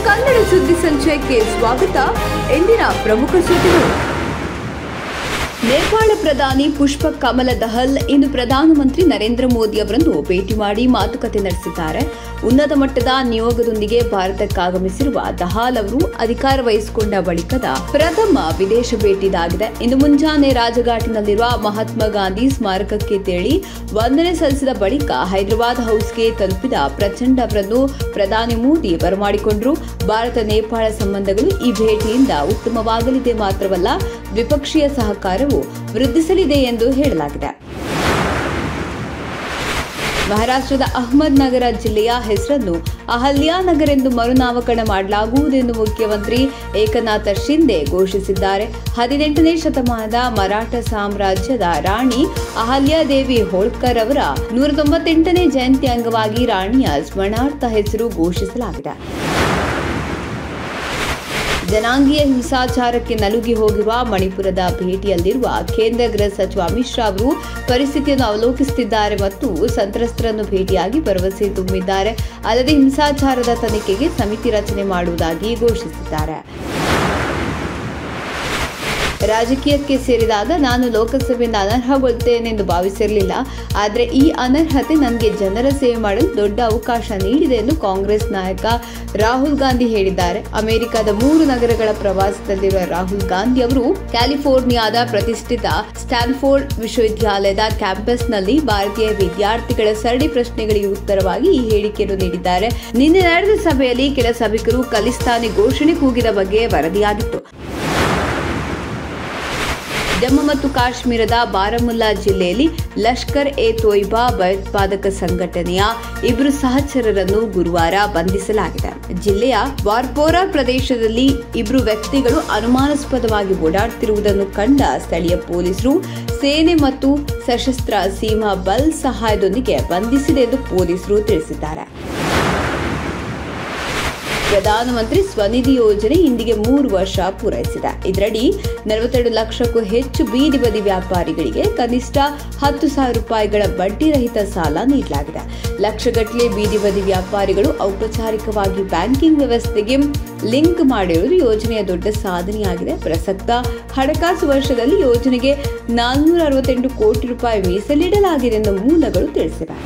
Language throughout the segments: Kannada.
ಕನ್ನಡ ಸುದ್ದಿ ಸಂಚಯಕ್ಕೆ ಸ್ವಾಗತ ಇಂದಿನ ಪ್ರಮುಖ ಸುದ್ದಿಗಳು ನೇಪಾಳ ಪ್ರಧಾನಿ ಪುಷ್ಪ ಕಮಲ ದಹಲ್ ಇಂದು ಪ್ರಧಾನಮಂತ್ರಿ ನರೇಂದ್ರ ಮೋದಿ ಅವರನ್ನು ಭೇಟಿ ಮಾಡಿ ಮಾತುಕತೆ ನಡೆಸಿದ್ದಾರೆ ಉನ್ನತ ಮಟ್ಟದ ನಿಯೋಗದೊಂದಿಗೆ ಭಾರತಕ್ಕಾಗಮಿಸಿರುವ ದಹಾಲ್ ಅವರು ಅಧಿಕಾರ ವಹಿಸಿಕೊಂಡ ಬಳಿಕದ ಪ್ರಥಮ ವಿದೇಶ ಭೇಟಿ ಇದಾಗಿದೆ ಇಂದು ಮುಂಜಾನೆ ರಾಜಘಾಟಿನಲ್ಲಿರುವ ಮಹಾತ್ಮ ಗಾಂಧಿ ಸ್ಮಾರಕಕ್ಕೆ ತೆರಳಿ ವಂದನೆ ಸಲ್ಲಿಸಿದ ಬಳಿಕ ಹೈದರಾಬಾದ್ ಹೌಸ್ಗೆ ತಲುಪಿದ ಪ್ರಚಂಡ್ ಅವರನ್ನು ಪ್ರಧಾನಿ ಮೋದಿ ಬರಮಾಡಿಕೊಂಡರು ಭಾರತ ನೇಪಾಳ ಸಂಬಂಧಗಳು ಈ ಭೇಟಿಯಿಂದ ಉತ್ತಮವಾಗಲಿದೆ ಮಾತ್ರವಲ್ಲ ದ್ವಿಪಕ್ಷೀಯ ಸಹಕಾರವು ವೃದ್ಧಿಸಲಿದೆ ಎಂದು ಹೇಳಲಾಗಿದೆ ಮಹಾರಾಷ್ಟ್ರದ ಅಹ್ಮದ್ ನಗರ ಜಿಲ್ಲೆಯ ಹೆಸರನ್ನು ಅಹಲ್ಯಾನಗರ್ ಎಂದು ಮರುನಾಮಕರಣ ಮಾಡಲಾಗುವುದೆಂದು ಮುಖ್ಯಮಂತ್ರಿ ಏಕನಾಥ ಶಿಂದೆ ಘೋಷಿಸಿದ್ದಾರೆ ಹದಿನೆಂಟನೇ ಶತಮಾನದ ಮರಾಠ ಸಾಮ್ರಾಜ್ಯದ ರಾಣಿ ಅಹಲ್ಯಾದೇವಿ ಹೋಳ್ಕರ್ ಅವರ ನೂರ ತೊಂಬತ್ತೆಂಟನೇ ಜಯಂತಿ ಅಂಗವಾಗಿ ರಾಣಿಯ ಸ್ಮರಣಾರ್ಥ ಹೆಸರು ಘೋಷಿಸಲಾಗಿದೆ ಜನಾಂಗೀಯ ಹಿಂಸಾಚಾರಕ್ಕೆ ನಲುಗಿ ಹೋಗಿರುವ ಮಣಿಪುರದ ಭೇಟಿಯಲ್ಲಿರುವ ಕೇಂದ್ರ ಗೃಹ ಸಚಿವ ಅಮಿತ್ ಶಾ ಅವರು ಪರಿಸ್ಥಿತಿಯನ್ನು ಅವಲೋಕಿಸುತ್ತಿದ್ದಾರೆ ಮತ್ತು ಸಂತ್ರಸ್ತರನ್ನು ಭೇಟಿಯಾಗಿ ಭರವಸೆ ತುಂಬಿದ್ದಾರೆ ಅಲ್ಲದೆ ಹಿಂಸಾಚಾರದ ತನಿಖೆಗೆ ಸಮಿತಿ ರಚನೆ ಮಾಡುವುದಾಗಿ ಘೋಷಿಸಿದ್ದಾರೆ ರಾಜಕೀಯಕ್ಕೆ ಸೇರಿದಾಗ ನಾನು ಲೋಕಸಭೆಯಿಂದ ಅನರ್ಹಗೊಳ್ಳುತ್ತೇನೆಂದು ಭಾವಿಸಿರಲಿಲ್ಲ ಆದರೆ ಈ ಅನರ್ಹತೆ ನನಗೆ ಜನರ ಸೇವೆ ಮಾಡಲು ದೊಡ್ಡ ಅವಕಾಶ ನೀಡಿದೆ ಎಂದು ಕಾಂಗ್ರೆಸ್ ನಾಯಕ ರಾಹುಲ್ ಗಾಂಧಿ ಹೇಳಿದ್ದಾರೆ ಅಮೆರಿಕದ ಮೂರು ನಗರಗಳ ಪ್ರವಾಸದಲ್ಲಿರುವ ರಾಹುಲ್ ಗಾಂಧಿ ಅವರು ಕ್ಯಾಲಿಫೋರ್ನಿಯಾದ ಪ್ರತಿಷ್ಠಿತ ಸ್ಟ್ಯಾನ್ಫೋರ್ಡ್ ವಿಶ್ವವಿದ್ಯಾಲಯದ ಕ್ಯಾಂಪಸ್ನಲ್ಲಿ ಭಾರತೀಯ ವಿದ್ಯಾರ್ಥಿಗಳ ಸರಣಿ ಪ್ರಶ್ನೆಗಳಿಗೆ ಉತ್ತರವಾಗಿ ಈ ಹೇಳಿಕೆಯನ್ನು ನೀಡಿದ್ದಾರೆ ನಿನ್ನೆ ನಡೆದ ಸಭೆಯಲ್ಲಿ ಕೆಲ ಸಭಿಕರು ಖಲಿಸ್ತಾನಿ ಘೋಷಣೆ ಕೂಗಿದ ಬಗ್ಗೆ ವರದಿಯಾಗಿತ್ತು ಜಮ್ಮು ಮತ್ತು ಕಾಶ್ಮೀರದ ಬಾರಾಮುಲ್ಲಾ ಜಿಲ್ಲೆಯಲ್ಲಿ ಲಷ್ಕರ್ ಎ ತೊಯ್ಬಾ ಭಯೋತ್ಪಾದಕ ಸಂಘಟನೆಯ ಇಬ್ಬರು ಸಹಚರರನ್ನು ಗುರುವಾರ ಬಂಧಿಸಲಾಗಿದೆ ಜಿಲ್ಲೆಯ ವಾರ್ಪೋರಾ ಪ್ರದೇಶದಲ್ಲಿ ಇಬ್ಬರು ವ್ಯಕ್ತಿಗಳು ಅನುಮಾನಾಸ್ಪದವಾಗಿ ಓಡಾಡುತ್ತಿರುವುದನ್ನು ಕಂಡ ಸ್ಥಳೀಯ ಪೊಲೀಸರು ಸೇನೆ ಮತ್ತು ಸಶಸ್ತ್ರ ಸೀಮಾ ಬಲ್ ಸಹಾಯದೊಂದಿಗೆ ಬಂಧಿಸಿದೆ ಎಂದು ಪೊಲೀಸರು ತಿಳಿಸಿದ್ದಾರೆ ಪ್ರಧಾನಮಂತ್ರಿ ಸ್ವನಿಧಿ ಯೋಜನೆ ಇಂದಿಗೆ ಮೂರು ವರ್ಷ ಪೂರೈಸಿದೆ ಇದರಡಿ ನಲವತ್ತೆರಡು ಲಕ್ಷಕ್ಕೂ ಹೆಚ್ಚು ಬೀದಿ ಬದಿ ವ್ಯಾಪಾರಿಗಳಿಗೆ ಕನಿಷ್ಠ ಹತ್ತು ಸಾವಿರ ರೂಪಾಯಿಗಳ ಬಡ್ಡಿ ರಹಿತ ಸಾಲ ನೀಡಲಾಗಿದೆ ಲಕ್ಷಗಟ್ಟಲೆ ಬೀದಿ ಬದಿ ವ್ಯಾಪಾರಿಗಳು ಔಪಚಾರಿಕವಾಗಿ ಬ್ಯಾಂಕಿಂಗ್ ವ್ಯವಸ್ಥೆಗೆ ಲಿಂಕ್ ಮಾಡಿರುವುದು ಯೋಜನೆಯ ದೊಡ್ಡ ಸಾಧನೆಯಾಗಿದೆ ಪ್ರಸಕ್ತ ಹಣಕಾಸು ವರ್ಷದಲ್ಲಿ ಯೋಜನೆಗೆ ನಾನ್ನೂರ ಅರವತ್ತೆಂಟು ಕೋಟಿ ರೂಪಾಯಿ ಮೀಸಲಿಡಲಾಗಿದೆ ಎಂದು ಮೂಲಗಳು ತಿಳಿಸಿವೆ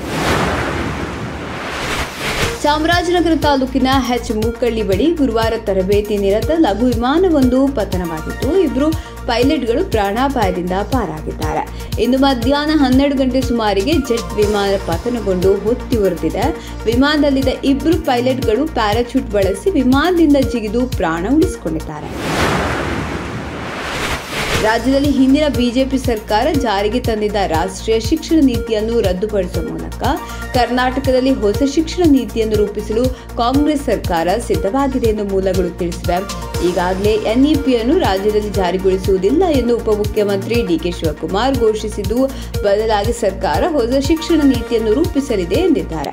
ಚಾಮರಾಜನಗರ ತಾಲೂಕಿನ ಹೆಚ್ ಮೂಕಳ್ಳಿ ಬಳಿ ಗುರುವಾರ ತರಬೇತಿ ನಿರತ ಲಘು ವಿಮಾನವೊಂದು ಪತನವಾಗಿತ್ತು ಇಬ್ಬರು ಪೈಲಟ್ಗಳು ಪ್ರಾಣಾಪಾಯದಿಂದ ಪಾರಾಗಿದ್ದಾರೆ ಇಂದು ಮಧ್ಯಾಹ್ನ ಹನ್ನೆರಡು ಗಂಟೆ ಸುಮಾರಿಗೆ ಜೆಟ್ ವಿಮಾನ ಪತನಗೊಂಡು ಹೊತ್ತಿ ಹೊರಟಿದೆ ವಿಮಾನದಲ್ಲಿದ್ದ ಇಬ್ಬರು ಪೈಲಟ್ಗಳು ಪ್ಯಾರಾಚೂಟ್ ಬಳಸಿ ವಿಮಾನದಿಂದ ಜಿಗಿದು ಪ್ರಾಣ ಉಳಿಸಿಕೊಂಡಿದ್ದಾರೆ ರಾಜ್ಯದಲ್ಲಿ ಹಿಂದಿನ ಬಿಜೆಪಿ ಸರ್ಕಾರ ಜಾರಿಗೆ ತಂದಿದ್ದ ರಾಷ್ಟ್ರೀಯ ಶಿಕ್ಷಣ ನೀತಿಯನ್ನು ರದ್ದುಪಡಿಸುವ ಮೂಲಕ ಕರ್ನಾಟಕದಲ್ಲಿ ಹೊಸ ಶಿಕ್ಷಣ ನೀತಿಯನ್ನು ರೂಪಿಸಲು ಕಾಂಗ್ರೆಸ್ ಸರ್ಕಾರ ಸಿದ್ಧವಾಗಿದೆ ಎಂದು ಮೂಲಗಳು ತಿಳಿಸಿವೆ ಈಗಾಗಲೇ ಎನ್ಇಪಿಯನ್ನು ರಾಜ್ಯದಲ್ಲಿ ಜಾರಿಗೊಳಿಸುವುದಿಲ್ಲ ಎಂದು ಉಪಮುಖ್ಯಮಂತ್ರಿ ಡಿಕೆ ಶಿವಕುಮಾರ್ ಘೋಷಿಸಿದ್ದು ಬದಲಾಗಿ ಸರ್ಕಾರ ಹೊಸ ಶಿಕ್ಷಣ ನೀತಿಯನ್ನು ರೂಪಿಸಲಿದೆ ಎಂದಿದ್ದಾರೆ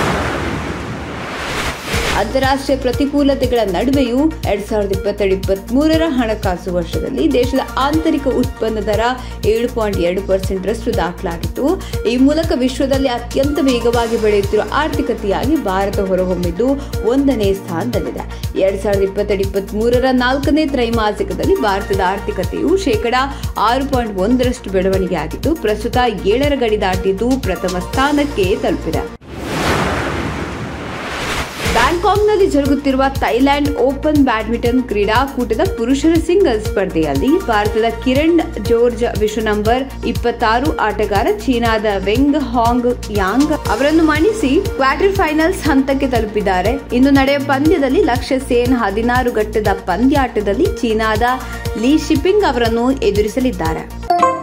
ಅಂತಾರಾಷ್ಟ್ರೀಯ ಪ್ರತಿಕೂಲತೆಗಳ ನಡುವೆಯೂ ಎರಡ್ ಸಾವಿರದ ಇಪ್ಪತ್ತೆರಡು ಇಪ್ಪತ್ತ್ ಮೂರರ ಹಣಕಾಸು ವರ್ಷದಲ್ಲಿ ದೇಶದ ಆಂತರಿಕ ಉತ್ಪನ್ನ ದರ ಏಳು ಪಾಯಿಂಟ್ ಎರಡು ಪರ್ಸೆಂಟ್ ರಷ್ಟು ದಾಖಲಾಗಿತ್ತು ಈ ಮೂಲಕ ವಿಶ್ವದಲ್ಲಿ ಅತ್ಯಂತ ವೇಗವಾಗಿ ಬೆಳೆಯುತ್ತಿರುವ ಆರ್ಥಿಕತೆಯಾಗಿ ಭಾರತ ಹೊರಹೊಮ್ಮಿದ್ದು ಒಂದನೇ ಸ್ಥಾನದಲ್ಲಿದೆ ಎರಡ್ ಸಾವಿರದ ಇಪ್ಪತ್ತೆರಡು ಇಪ್ಪತ್ತ್ ಮೂರರ ನಾಲ್ಕನೇ ತ್ರೈಮಾಸಿಕದಲ್ಲಿ ಭಾರತದ ಆರ್ಥಿಕತೆಯು ಶೇಕಡಾ ಆರು ಪಾಯಿಂಟ್ ಒಂದರಷ್ಟು ಬೆಳವಣಿಗೆ ಆಗಿದ್ದು ಪ್ರಸ್ತುತ ಏಳರ ಗಡಿ ದಾಟಿದ್ದು ಪ್ರಥಮ ಸ್ಥಾನಕ್ಕೆ ತಲುಪಿದೆ ಬ್ಯಾಂಕಾಕ್ನಲ್ಲಿ ಜರುಗುತ್ತಿರುವ ಥೈಲ್ಯಾಂಡ್ ಓಪನ್ ಬ್ಯಾಡ್ಮಿಂಟನ್ ಕ್ರೀಡಾಕೂಟದ ಪುರುಷರ ಸಿಂಗಲ್ಸ್ ಸ್ಪರ್ಧೆಯಲ್ಲಿ ಭಾರತದ ಕಿರಣ್ ಜೋರ್ಜ್ ವಿಶ್ವ ನಂಬರ್ ಇಪ್ಪತ್ತಾರು ಆಟಗಾರ ಚೀನಾದ ವೆಂಗ್ ಹಾಂಗ್ ಯಾಂಗ್ ಅವರನ್ನು ಮಣಿಸಿ ಕ್ವಾರ್ಟರ್ ಫೈನಲ್ಸ್ ಹಂತಕ್ಕೆ ತಲುಪಿದ್ದಾರೆ ಇನ್ನು ನಡೆಯುವ ಪಂದ್ಯದಲ್ಲಿ ಲಕ್ಷ್ಯ ಸೇನ್ ಹದಿನಾರು ಘಟ್ಟದ ಪಂದ್ಯಾಟದಲ್ಲಿ ಚೀನಾದ ಲೀ ಶಿಪಿಂಗ್ ಅವರನ್ನು ಎದುರಿಸಲಿದ್ದಾರೆ